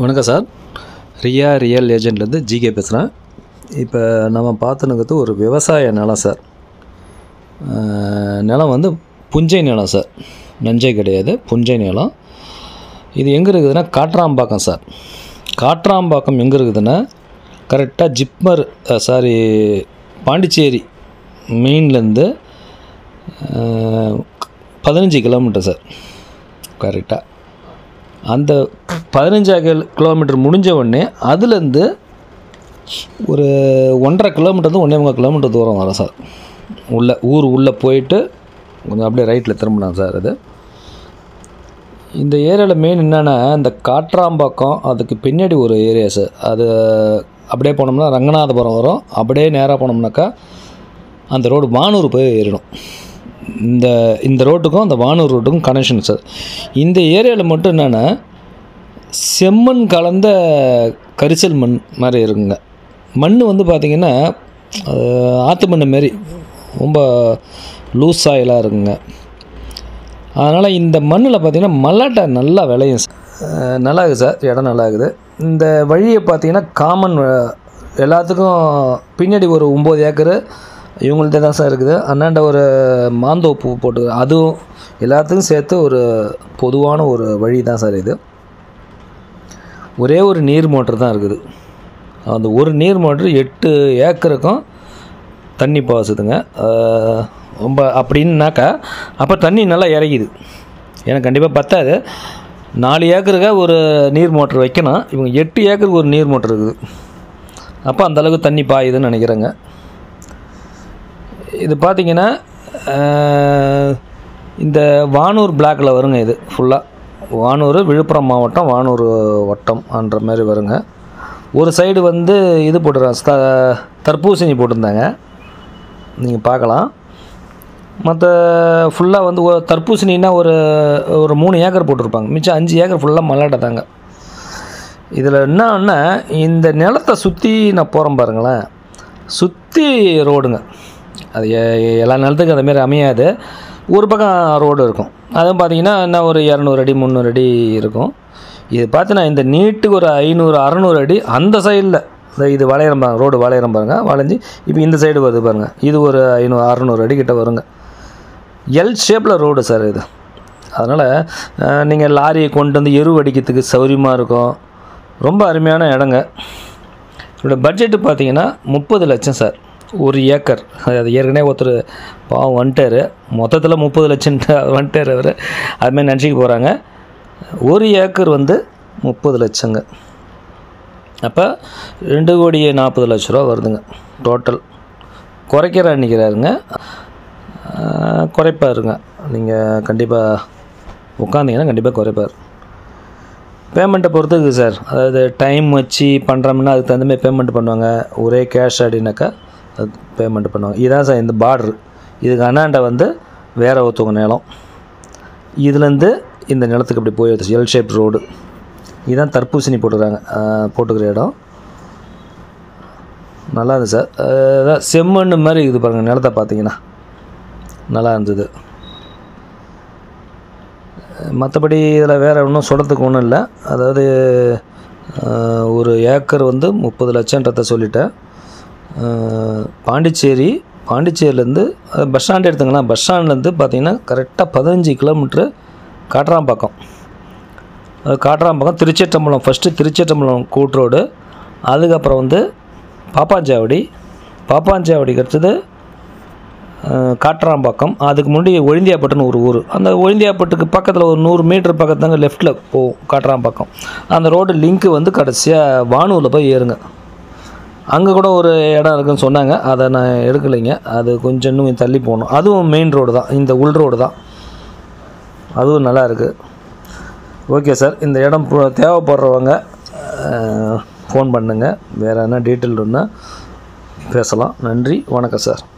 வணக்கம் சார் ரியா ரியல் ஏஜென்ட்லேருந்து ஜிகே பேசுகிறேன் இப்போ நம்ம பார்த்துனுக்கிறது ஒரு விவசாய நிலம் சார் அஹ், நிலம் வந்து புஞ்சை நிலம் சார் நஞ்சை கிடையாது புஞ்சை நிலம் இது எங்கே இருக்குதுன்னா காட்ராம்பாக்கம் சார் காட்ராம்பாக்கம் எங்கே இருக்குதுன்னா கரெக்டாக ஜிப்மர் சாரி பாண்டிச்சேரி மெயின்லேருந்து பதினஞ்சு கிலோமீட்டர் சார் கரெக்டாக அந்த பதினஞ்சா கிலோ கிலோமீட்டர் முடிஞ்ச உடனே அதுலேருந்து ஒரு ஒன்றரை கிலோமீட்டர் ஒன்றே முக்கால் கிலோமீட்டர் தூரம் வரும் சார் உள்ள ஊர் உள்ளே போயிட்டு கொஞ்சம் அப்படியே ரைட்டில் திரும்பினாங்க சார் அது இந்த ஏரியாவில் மெயின் என்னென்னா இந்த காட்ராம்பாக்கம் அதுக்கு பின்னாடி ஒரு ஏரியா சார் அது அப்படியே போனோம்னா ரங்கநாதபுரம் வரும் அப்படியே நேராக போனோம்னாக்கா அந்த ரோடு வானூர் போய் ஏறிடும் இந்த இந்த ரோட்டுக்கும் அந்த வானூர் ரோட்டுக்கும் கனெக்ஷன் சார் இந்த ஏரியாவில் மட்டும் என்னென்னா செம்மண் கலந்த கரிசல் மண் மாதிரி இருக்குங்க மண் வந்து பார்த்திங்கன்னா அஹ், ஆத்து மண் மாரி ரொம்ப லூஸ் ஆயிலாக இருக்குங்க அதனால் இந்த மண்ணில் பார்த்திங்கன்னா மல்லாட்டை நல்லா விளையும் சார். அஹ், நல்லா இருக்குது சார் இடம் நல்லா இருக்குது இந்த வழியை பார்த்திங்கன்னா காமன் எல்லாத்துக்கும் பின்னாடி ஒரு ஒம்பது ஏக்கரு இவங்கள்ட்ட தான் சார் இருக்குது அண்ணாண்ட ஒரு மாந்தோப்பு போட்டு அதுவும் எல்லாத்துக்கும் சேர்த்து ஒரு பொதுவான ஒரு வழி தான் சார் இது ஒரே ஒரு நீர் மோட்டர் தான் இருக்குது அந்த ஒரு நீர் மோட்டர் எட்டு ஏக்கருக்கும் தண்ணி பாசுதுங்க அஹ், ரொம்ப அப்படின்னாக்கா அப்போ தண்ணி நல்லா இறங்கிது எனக்கு கண்டிப்பாக பத்தாது நாலு ஏக்கருக்கா ஒரு நீர் மோட்டர் வைக்கணும் இவங்க எட்டு ஏக்கருக்கு ஒரு நீர் மோட்டர் இருக்குது அப்போ அந்தளவுக்கு தண்ணி பாயுதுன்னு நினைக்கிறேங்க இது பார்த்தீங்கன்னா அஹ், இந்த வானூர் பிளாக்கில் வருங்க இது ஃபுல்லாக வானூர் விழுப்புரம் மாவட்டம் வானூர் வட்டம்ன்ற மாதிரி வருங்க ஒரு சைடு வந்து இது போட்டுருக்காங்க த- தர்பூசணி போட்டிருந்தாங்க நீங்கள் பார்க்கலாம் மற்ற ஃபுல்லாக வந்து ஒரு தர்பூசணின்னா ஒரு ஒரு மூணு ஏக்கர் போட்டிருப்பாங்க மிச்சம் அஞ்சு ஏக்கர் ஃபுல்லாக மல்லாட்டை தாங்க இதில் என்னன்னா இந்த நிலத்தை சுற்றி நான் போகிறேன் பாருங்களேன் சுற்றி ரோடுங்க அது எ- எல்லா நிலத்துக்கும் அதேமாரி அமையாது ஒரு பக்கம் ரோடு இருக்கும் அதுவும் பார்த்தீங்கன்னா என்ன ஒரு இரநூறு அடி முந்நூறு அடி இருக்கும் இது பார்த்தீங்கன்னா இந்த நீட்டுக்கு ஒரு ஐநூறு அறநூறு அடி அந்த சைடில் இந்த இது வளையிறம் பாருங்க ரோடு வளையிறம் பாருங்க வளைஞ்சி இப்போ இந்த சைடு வருது பாருங்கள் இது ஒரு ஐநூறு அறநூறு அடி கிட்ட வருங்க எல் ஷேப்பில் ரோடு சார் இது அதனால் நீங்கள் லாரியை கொண்டு வந்து எரு அடிக்கிறதுக்கு சௌரியமாக இருக்கும் ரொம்ப அருமையான இடங்க இதோட பட்ஜெட்டு பார்த்தீங்கன்னா முப்பது லட்சம் சார் ஒரு ஏக்கர் அது ஏற்கனவே ஒருத்தர் பாவம் வந்துட்டார் மொத்தத்தில் முப்பது லட்சம் வந்துட்டார் அவர் அதுமாதிரி நினச்சிக்க போகிறாங்க ஒரு ஏக்கர் வந்து முப்பது லட்சங்க அப்போ ரெண்டு கோடியே நாற்பது லட்ச ரூபா வருதுங்க டோட்டல் குறைக்கிற நிற்கிறாருங்க குறைப்பாருங்க நீங்கள் கண்டிப்பாக உட்காந்திங்கன்னா கண்டிப்பாக குறைப்பார் பேமெண்ட்டை பொறுத்து இருக்குது சார் அதாவது டைம் வச்சு பண்ணுறோம்னா அதுக்கு தகுந்த மாதிரி பேமெண்ட் பண்ணுவாங்க ஒரே கேஷ் அப்படின்னாக்கா அது பேமெண்ட் பண்ணுவாங்க இதுதான் சார் இந்த பார்ட்ரு இதுக்கு அண்ணாண்ட வந்து வேற ஒருத்தவங்க நிலம் இதுலேருந்து இந்த நிலத்துக்கு அப்படி போய் எல் ஷேப் ரோடு இதுதான் தர்பூசணி போட்டுக்கிறாங்க ஆஹ், போட்டுக்கிற இடம் நல்லா இருந்தது சார் ஆஹ், அதான் செம்மண் மாதிரி இது பாருங்கள் நிலத்தை பார்த்தீங்கன்னா நல்லா இருந்தது மற்றபடி இதில் வேறு ஒன்றும் சொல்கிறதுக்கு ஒன்றும் இல்லை அதாவது ஆஹ், ஒரு ஏக்கர் வந்து முப்பது லட்சன்றதை சொல்லிட்டேன் ஆஹ், பாண்டிச்சேரி பாண்டிச்சேரியிலேருந்து பஸ் ஸ்டாண்ட் எடுத்துங்களேன் பஸ் ஸ்டாண்ட்லேருந்து பார்த்தீங்கன்னா கரெக்டாக பதினஞ்சு கிலோமீட்ரு காட்ராம்பாக்கம் அது காட்ராம்பாக்கம் திருச்சிற்றம்பலம் ஃபஸ்ட்டு திருச்சிற்றம்பலம் கூட் ரோடு அதுக்கப்புறம் வந்து பாப்பாஞ்சாவடி பாப்பாஞ்சாவடிக்கு அடுத்தது அஹ், காட்ராம்பாக்கம் அதுக்கு முன்னாடி ஒழிந்தியாப்பட்டுன்னு ஒரு ஊர் அந்த ஒழிந்தியாப்பட்டுக்கு பக்கத்தில் ஒரு நூறு மீட்டர் பக்கத்தாங்க லெஃப்ட்டில் போகும் காட்ராம்பாக்கம் அந்த ரோடு லிங்க்கு வந்து கடைசியாக வானூரில் போய் ஏறுங்க அங்கே கூட ஒரு இடம் இருக்குன்னு சொன்னாங்க அதை நான் எடுக்கலைங்க அது கொஞ்சம் இன்னும் தள்ளி போகணும் அதுவும் மெயின் ரோடு தான் இந்த உள் ரோடு தான் அதுவும் நல்லா இருக்குது ஓகே சார் இந்த இடம் பு- தேவைப்படுறவங்க ஃபோன் பண்ணுங்கள் வேறு என்ன டீட்டெயில் இருந்தால் பேசலாம் நன்றி வணக்கம் சார்